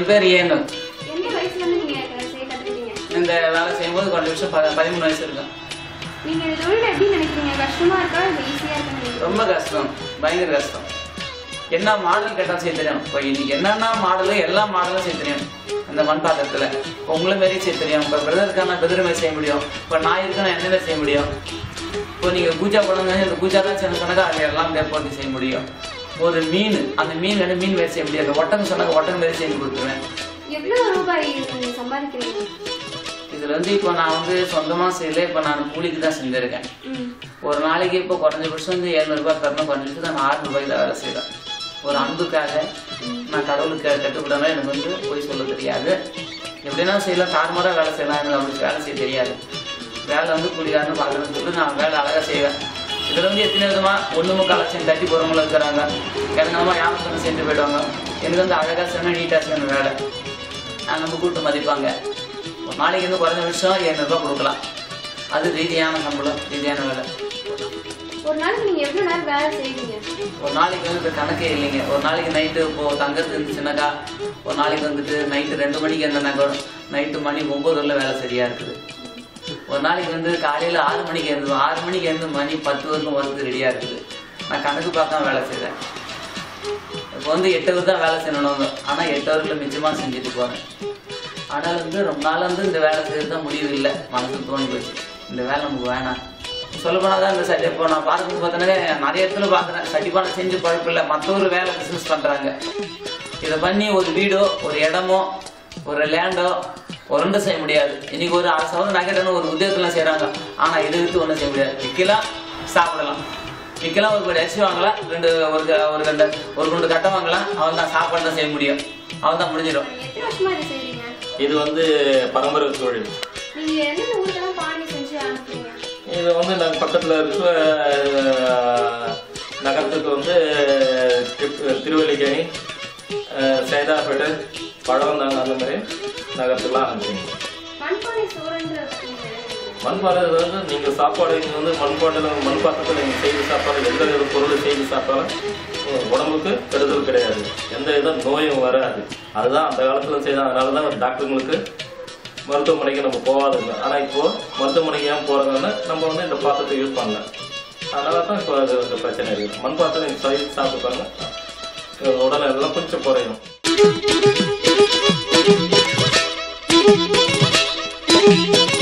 என் பேர் ஏனு எந்த வயசுல இருந்து நீங்க க- செய்ய கத்துக்கிட்டீங்க இந்த வேலை செய்யும்போது கொஞ்சம் நிமிஷம் ப பதிமூணு வயசு இருக்கும் நீங்க இந்த தொழில் எப்படி நினைக்கிறீங்க கஷ்டமா இருக்கா இல்ல ஈஸியா இருக்கா நினைக்கிறீங்க ரொம்ப கஷ்டம் பயங்கர கஷ்டம் என்ன மாடல் கேட்டால் செய்ய தெரியும் இப்போ இன்னைக்கு என்னென்ன மாடலு எல்லா மாடலும் செய்ய தெரியும் அந்த மண் பாத்திரத்தில் உங்களை மாரி செய்ய தெரியும் இப்போ பிரதருக்கான பிரதர் மாரி செய்ய முடியும் இப்போ நான் இருக்கேன் என்ன மாரி செய்ய முடியும் இப்போ நீங்கள் பூஜா பண்ணுங்க இந்த பூஜா தான் சின்ன கணக்காக அது எல்லாம் பேர் போட்டு செய்ய முடியும் ஒரு மீன் அந்த மீன் வேணும் மீன் மாரி செய்ய முடியாது ஒட்டகம் சொன்னாங்க ஒட்டகம் மாரி செஞ்சு கொடுத்துருவேன் எவ்வளவு ரூபாய் நீங்க சம்பாதிக்கிறீங்க இதில் வந்து இப்போ நான் வந்து சொந்தமாக செய்யல இப்போ நான் கூலிக்கு தான் செஞ்சுருக்கேன் ம். ஒரு நாளைக்கு இப்போ குறைஞ்சபட்சம் வந்து எழுநூறுபா தரணும் குறைஞ்சிட்டு நான் ஆறு ரூபாய்க்கு வேலை செய்கிறேன் ஒரு அன்புக்காக நான் கடவுளுக்கு கட்டுப்படணும் எனக்கு வந்து போய் சொல்ல தெரியாது எப்படின்னா செய்யலாம் தாறுமாறாக வேலை செய்யலாம் எனக்கு அப்படி வேலை செய்ய தெரியாது வேலை வந்து கூலிக்காரன்னு பார்க்கணும்னு சொல்லிட்டு நான் வேலை அழகாக செய்வேன் இதில் வந்து எத்தனை விதமாக ஒன்று முக்கால் லட்சம் தட்டி போகிறவங்களும் இருக்கிறாங்க இறங்காமல் யாபகம் செஞ்சு போயிடுவாங்க எனக்கு வந்து அழகாக செய்யணும் நீட்டாக செய்யணும் வேலை நான் நம்ம கூட்டு மதிப்பாங்க ஒரு நாளைக்கு வந்து குறைஞ்ச விஷயம் எழுநூறுபா கொடுக்கலாம் அது ரீதியான சம்பளம் ரீதியான வேலை ஒரு நாளைக்கு நீங்க எவ்வளவு நேரம் வேலை செய்வீங்க ஒரு நாளைக்கு வந்து இப்ப கணக்கே இல்லைங்க ஒரு நாளைக்கு நைட்டு இப்போ தங்கறது இருந்துச்சுனாக்கா ஒரு நாளைக்கு வந்துட்டு நைட்டு ரெண்டு மணிக்கு இருந்தனாக்கா நைட்டு மணி ஒம்பது வரல வேலை சரியா இருக்குது ஒரு நாளைக்கு வந்து காலையில் ஆறு மணிக்கு எழுந்துவோம் ஆறு மணிக்கு எழுந்து மணி பத்து வரலும் ஒர்க்கு ரெடியாக இருக்குது நான் கணக்கு பார்க்காம வேலை செய்கிறேன் இப்போ வந்து எட்டு ஹவர் தான் வேலை செய்யணும் ஆனால் எட்டு ஹவரில் மிச்சமாக செஞ்சுட்டு போகிறேன் ஆனால் வந்து ரொம்ப நாள் வந்து இந்த வேலை செய்யறது தான் முடிவு இல்லை மனசு தோணி போச்சு இந்த வேலை நமக்கு வேணாம் சொல்ல போனால் தான் இந்த சட்டி இப்போ நான் பார்க்குறது பார்த்தோன்னா நிறைய இடத்துல பார்க்குறேன் சட்டிப்பானை செஞ்சு பழக்கம் இல்லை மற்ற ஒரு வேலை பிஸ்னஸ் பண்ணுறாங்க இதை பண்ணி ஒரு வீடோ ஒரு இடமோ ஒரு லேண்டோ ஒருண்டு செய்ய முடியாது இன்னைக்கு ஒரு ஆறு சவரம் நகைடன்னு ஒரு உத்தியோகத்தில் செய்கிறாங்க ஆனால் இதை விட்டு ஒன்றும் செய்ய முடியாது விற்கலாம் சாப்பிடலாம் விற்கலாம் ஒரு படி அரிசி வாங்கலாம் ரெண்டு ஒரு க- ஒரு ரெண்டு ஒரு குண்டு கட்டை வாங்கலாம் அவள் தான் சாப்பாடு தான் செய்ய முடியும் அவள் தான் முடிஞ்சிடும் எத்தனை வருஷமா இதை செய்றீங்க இது வந்து பரம்பரை தொழில் நீங்க எந்தெந்த ஊருக்கெல்லாம் பானை செஞ்சு அனுப்புறீங்க இது வந்து நாங்கள் பக்கத்தில் இருக்கிற அஹ், நகரத்துக்கு வந்து திரு- திருவல்லிக்கேணி அஹ், சைதாப்பேட்டை பழவந்தாங்க அந்த மாதிரி நகரத்துக்குலாம் அனுப்புறீங்க மண்பானை சோறுன்ற பத்தி நீங்க என்ன நினைக்கிறீங்க? மண்பானை வந்து நீங்கள் சாப்பாடு இங்கே வந்து மண்பானையில் மண் பாத்திரத்தில் நீங்கள் செய்து சாப்பாடு எந்த வித பொருள் செய்து சாப்பிட்டாலும் உங்க உடம்புக்கு கெடுதல் கிடையாது எந்த வித நோயும் வராது அதுதான் அந்த காலத்தில் செய்தாங்க அதனால தான் டாக்டருங்களுக்கு மருத்துவமனைக்கு நம்ம போகாதுங்க ஆனால் இப்போ மருத்துவமனைக்கு ஏன் போகிறதுன்னா நம்ம வந்து இந்த பாத்திரத்தை யூஸ் பண்ணலாம் அதனால தான் இப்போ அது இந்த பிரச்சனை இருக்குது மண் பாத்திரம் நீங்கள் செய்து சாப்பிட்டு பாருங்க உடனே எல்லாம் கொஞ்சம் குறையும் Thank you.